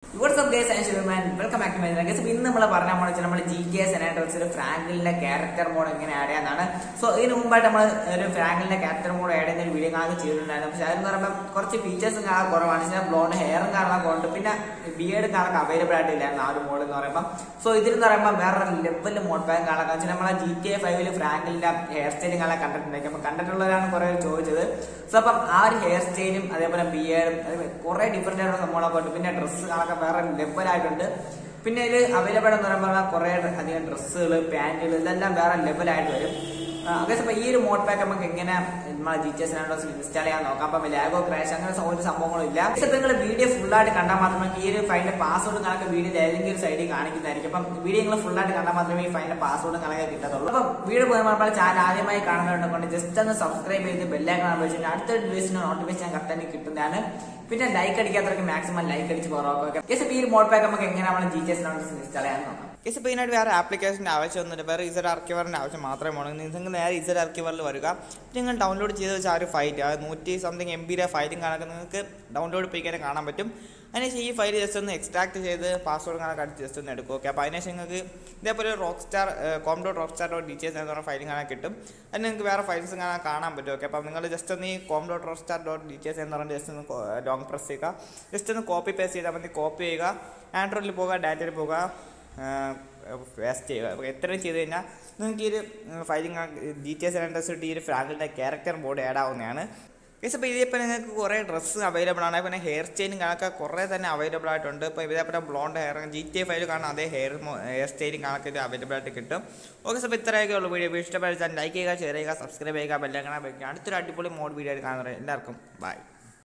WhatsApp guys and ഷുമാൻ welcome back to my guys ഇന്ന് നമ്മൾ പറഞ്ഞ നമ്മൾ വെച്ചാൽ നമ്മൾ ജി കെ സെനാറ്റോസിൽ ഫ്രാങ്കിലിന്റെ ക്യാരക്ടർ മോഡ് എങ്ങനെ ആഡ് ചെയ്യാന്നാണ് സോ ഇതിന് മുമ്പായിട്ട് നമ്മൾ ഒരു ഫ്രാങ്കിലിന്റെ ക്യാരക്ടർ മോഡ് ആഡ് ചെയ്യുന്ന ഒരു വീഡിയോ കാണാൻ ചെയ്തിട്ടുണ്ടായിരുന്നു പക്ഷെ അതെന്ന് പറയുമ്പോൾ കുറച്ച് ഫീച്ചേഴ്സും കാണാൻ കുറവാണ് പക്ഷേ ബ്ലോണ്ട് ഹെയറും കാണാൻ കൊണ്ട് പിന്നെ ബിയേഡ് കാണാൻ അവൈലബിൾ ആയിട്ടില്ലായിരുന്നു ആ ഒരു മോഡ് എന്ന് പറയുമ്പോൾ സോ ഇതിന് പറയുമ്പോൾ വേറെ ലെവലിൽ മോഡ് പാൻ കാണാൻ വെച്ചാൽ നമ്മളെ ജി കെ ഫൈവില് ഫ്രാങ്കിലിന്റെ ഹെയർ സ്റ്റൈലും കാണാൻ കണ്ടിട്ടുണ്ടായിരിക്കും അപ്പം കണ്ടിട്ടുള്ളവരാണ് കുറെ പേര് ചോദിച്ചത് സോ അപ്പം ആ ഒരു ഹെയർ സ്റ്റൈലും അതേപോലെ ബിയേഡും കുറെ ഡിഫറെന്റ് ആയിട്ടുള്ള സംഭവങ്ങളൊക്കെ ഉണ്ട് പിന്നെ ഡ്രസ്സ് കാണാൻ വേറെ ലെവലായിട്ടുണ്ട് പിന്നെ ഇത് അവൈലബിൾ എന്ന് പറയുമ്പോൾ കുറെ അധികം ഡ്രസ്സുകൾ പാന്റുകൾ ഇതെല്ലാം വേറെ ലെവലായിട്ട് വരും അത്യാവശ്യം ഈ ഒരു മോഡ് പാക്ക് നമുക്ക് എങ്ങനെ നമ്മളെ ജി ടി എസ് ഇൻസ്റ്റാൾ ചെയ്യാൻ നോക്കാം അപ്പം ലാഗോ ക്രാഷ് അങ്ങനെ ഒരു സംഭവങ്ങളും ഇല്ല പക്ഷെ നിങ്ങൾ വീഡിയോ ഫുൾ ആയിട്ട് കണ്ടാൽ മാത്രമേ ഈ ഒരു ഫൈലിന്റെ പാസ്വേഡ് കണക്ക് വീഡിയോ ഏതെങ്കിലും ഒരു സൈഡിൽ കാണിക്കുന്നതായിരിക്കും അപ്പം വീഡിയോ നിങ്ങൾ ഫുൾ ആയിട്ട് കണ്ടാൽ മാത്രമേ ഈ ഫൈലിന്റെ പാസ്വേഡ് കണക്കെ കിട്ടത്തുള്ളൂ അപ്പം വീഡിയോ പോകുമ്പോൾ ചാനൽ ആദ്യമായി കാണുന്നതുകൊണ്ട് ജസ്റ്റ് ഒന്ന് സബ്സ്ക്രൈബ് ചെയ്ത് ബെല്ലൈക്കൺ വെച്ചിട്ട് അടുത്ത വീഡിയോസിന് നോട്ടിഫിക്കേഷൻ കറക്റ്റായി കിട്ടുന്നതാണ് പിന്നെ ലൈക്ക് അടിക്കാത്തവർക്ക് മാക്സിമം ലൈക്ക് അടിച്ച് കുറവാക്കുക കേസ് ഈ ഒരു മോഡ് പാക്ക് നമുക്ക് എങ്ങനെ നമ്മൾ ജി ടി എസ് ഇൻസ്റ്റാൾ ചെയ്യാൻ നോക്കാം കേസ് ഇപ്പോൾ ഇതിനായിട്ട് വേറെ ആപ്ലിക്കേഷൻ്റെ ആവശ്യമൊന്നുമില്ല വേറെ ഇസഡ് ആർക്കിവറിൻ്റെ ആവശ്യം മാത്രമേ ഉള്ളൂ നിങ്ങൾക്ക് നേരെ ഇസഡ് ആർക്കിവറിൽ വരിക നിങ്ങൾ ഡൗൺലോഡ് ചെയ്ത് വെച്ചാൽ ആ ഒരു ഫയൽ ആ നൂറ്റി സംതിങ് എം ബിയുടെ ഫയലും കണക്ക് നിങ്ങൾക്ക് ഡൗൺലോഡ് പോയിക്കാനെ കാണാൻ പറ്റും അതിനുശേഷം ഈ ഫയൽ ജസ്റ്റ് ഒന്ന് എക്സ്ട്രാക്ട് ചെയ്ത് പാസ്വേഡ് കണക്ക് അടിച്ച് ജസ്റ്റ് ഒന്ന് എടുക്കും ഓക്കെ അപ്പോൾ അതിനുശേഷം നിങ്ങൾക്ക് ഇതേപോലെ rock star com dot rock star dot details എന്ന് പറഞ്ഞ ഫയലും കാണാൻ കിട്ടും അതിന് നിങ്ങൾക്ക് വേറെ ഫയൽസ് കാണാൻ കാണാൻ പറ്റും ഓക്കെ അപ്പോൾ നിങ്ങൾ ജസ്റ്റ് ഒന്ന് ഈ com dot rock star dot details എന്ന് പറഞ്ഞ് ജസ്റ്റ് ഒന്ന് ലോങ് പ്രസ് ചെയ്യുക ജസ്റ്റ് ഒന്ന് കോപ്പി പേസ്റ്റ് ചെയ്താൽ മതി കോപ്പി ചെയ്യുക ആൻഡ്രോയിഡിൽ പോകുക ഡാറ്റയിൽ പോകുക വേസ്റ്റ് ചെയ്യുക അപ്പോൾ എത്രയും ചെയ്ത് കഴിഞ്ഞാൽ നിങ്ങൾക്ക് ഈ ഒരു ഫയലിംഗ് ഡീറ്റെയിൽസ് അനുസരിച്ചിട്ട് ഈ ഒരു ഫ്രാങ്കിൻ്റെ ക്യാരക്ടർ ബോർഡ് ആഡ് ആവുന്നതാണ് ഗൈസ് അപ്പോൾ ഇതിപ്പോൾ നിങ്ങൾക്ക് കുറേ ഡ്രസ്സ് അവൈലബിൾ ആണ് പിന്നെ ഹെയർ സ്റ്റൈലും കണക്കെ കുറേ തന്നെ അവൈലബിൾ ആയിട്ടുണ്ട് ഇപ്പോൾ ഇതേപോലെ blonde hair G T file കാണാൻ അതേ ഹെയർ ഹെയർ സ്റ്റൈലും കണക്ക് ഇത് അവൈലബിൾ ആയിട്ട് കിട്ടും ഓക്കെ അപ്പോൾ ഇത്രയൊക്കെ ഉള്ളൂ വീഡിയോ ഇഷ്ടപ്പെട്ടാൽ ലൈക്ക് ചെയ്യുക ഷെയർ ചെയ്യുക സബ്സ്ക്രൈബ് ചെയ്യുക ബെല്ലങ്ങനെ വയ്ക്കുക അടുത്തൊരു അടിപൊളി മോഡ് വീഡിയോ ആയിട്ട് കാണുന്നത് എല്ലാവർക്കും ബൈ